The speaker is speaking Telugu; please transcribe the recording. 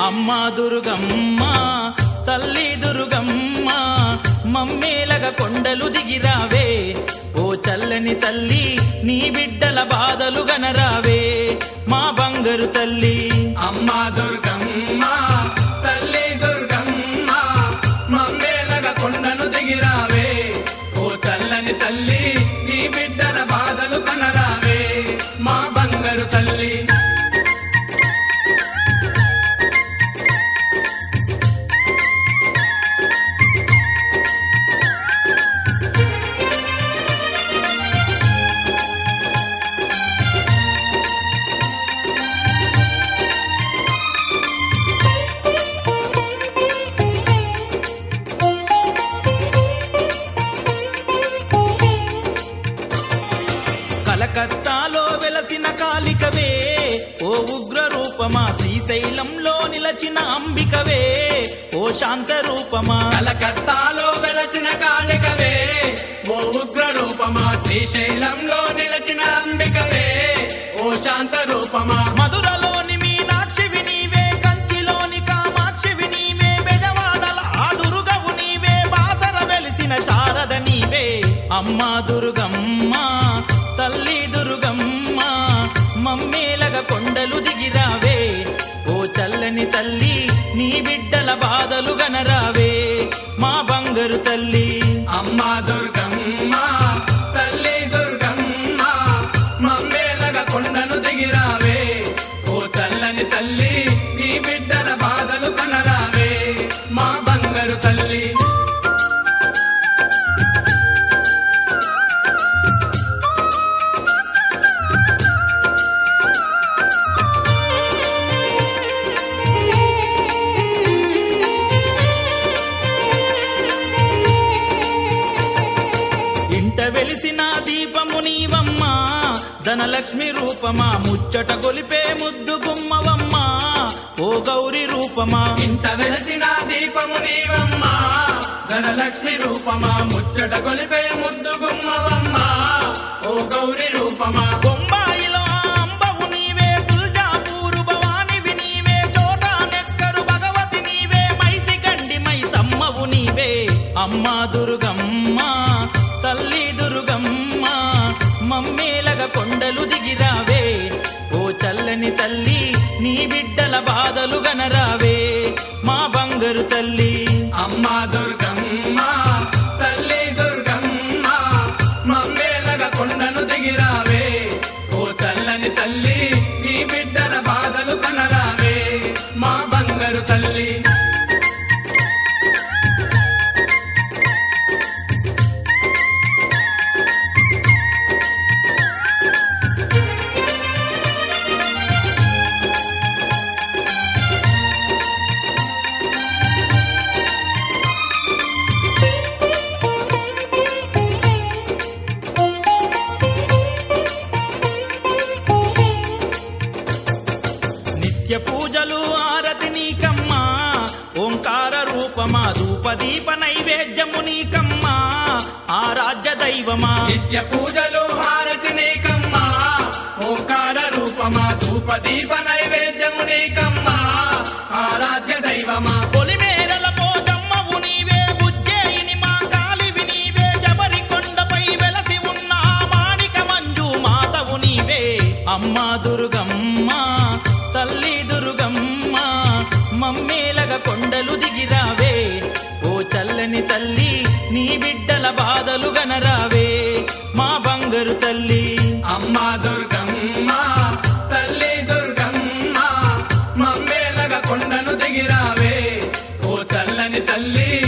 అమ్మ దుర్గమ్మ తల్లి దుర్గమ్మ మమ్మేలగ కొండలు దిగిరావే ఓ చల్లని తల్లి నీ బిడ్డల బాధలు గనరావే మా బంగారు తల్లి అమ్మా దుర్గమ్మ తల్లి దుర్గమ్మ మమ్మేలగ కొండను దిగిరావే ఓ చల్లని తల్లి నీ బిడ్డల బాధలు కనరావే మా బంగారు తల్లి కలకత్తాలో వెలసిన కాలికవే ఓ ఉగ్ర రూపమా శ్రీశైలంలో నిలచిన అంబికవే ఓ శాంత రూపమా కలకత్తాలో వెలసిన కాళికవే ఓ ఉగ్ర రూపమా శ్రీశైలంలో నిలచిన అంబికవే ఓ శాంత రూపమా మధురలోని మీనాక్షివి నీవే కంచిలోని కామాక్షివి నీవే బెజవాడల ఆ దుర్గవు నీవే బాసర వెలిసిన శారద నీవే అమ్మా దుర్గమ్మ తల్లి దుర్గమ్మ మమ్మేలగ కొండలు దిగిరావే ఓ చల్లని తల్లి నీ బిడ్డల బాధలు గనరావే మా బంగారు తల్లి అమ్మా దుర్గమ్మ తల్లి దుర్గమ్మ మమ్మేలగ కొండను దిగిరావే ఓ చల్లని తల్లి నీ బిడ్డల బాధలు కనరావే మా బంగారు తల్లి ఇంట వెలిసిన దీపము నీవమ్మా ధనలక్ష్మి రూపమా ముచ్చట గొలిపే ముద్దు గుమ్మవమ్మా ఓ గౌరి రూపమా ఇంత వెలసిన దీపము నీవమ్మా ధనలక్ష్మి రూపమా ముచ్చట కొలిపే ముద్దు గుమ్మవమ్మా ఓ గౌరి రూపమా బొంబాయిలో అంబవు నీవే తుల్జాపూరు భవానివి నీవే చోటా నెక్కరు భగవతి నీవే మైసి గండి మై సమ్మవు నీవే అమ్మా దుర్గమ్మ తల్లి దుర్గమ్మ మమ్మేలగ కొండలు దిగిరావే ఓ చల్లని తల్లి నీ బిడ్డల బాధలు గనరావే మా బంగారు తల్లి అమ్మా దుర్గమ్మ తల్లి దుర్గమ్మ మమ్మేలగ కొండను దిగిరావే ఓ చల్లని తల్లి నీ బిడ్డల బాధలు కనరావే మా బంగారు తల్లి నిత్య పూజలు ఆరతి నీకమ్మా ఓంకార రూపమా ధూపదీప నైవేద్యము నీకమ్మా ఆరాధ్య దైవమా నిత్య పూజలు హారతి నీకమ్మా ఓంకార రూపమా ధూప దీప నైవేద్యము నీకమ్మా ఆరాధ్య దైవమా పొలిమేరల పోచమ్మవు నీవే ఉజ్జయిని మా కాలివి నీవే శబరి కొండపై వెలసి ఉన్న ఆ మాణిక మంజు మాతవు నీవే అమ్మా దుర్గమ్మ తల్లి దుర్గమ్మ మమ్మేలగ కొండలు దిగిరావే ఓ చల్లని తల్లి నీ బిడ్డల బాధలు గనరావే మా బంగారు తల్లి అమ్మా దుర్గమ్మ తల్లి దుర్గమ్మ మమ్మేలగ కొండను దిగిరావే ఓ చల్లని తల్లి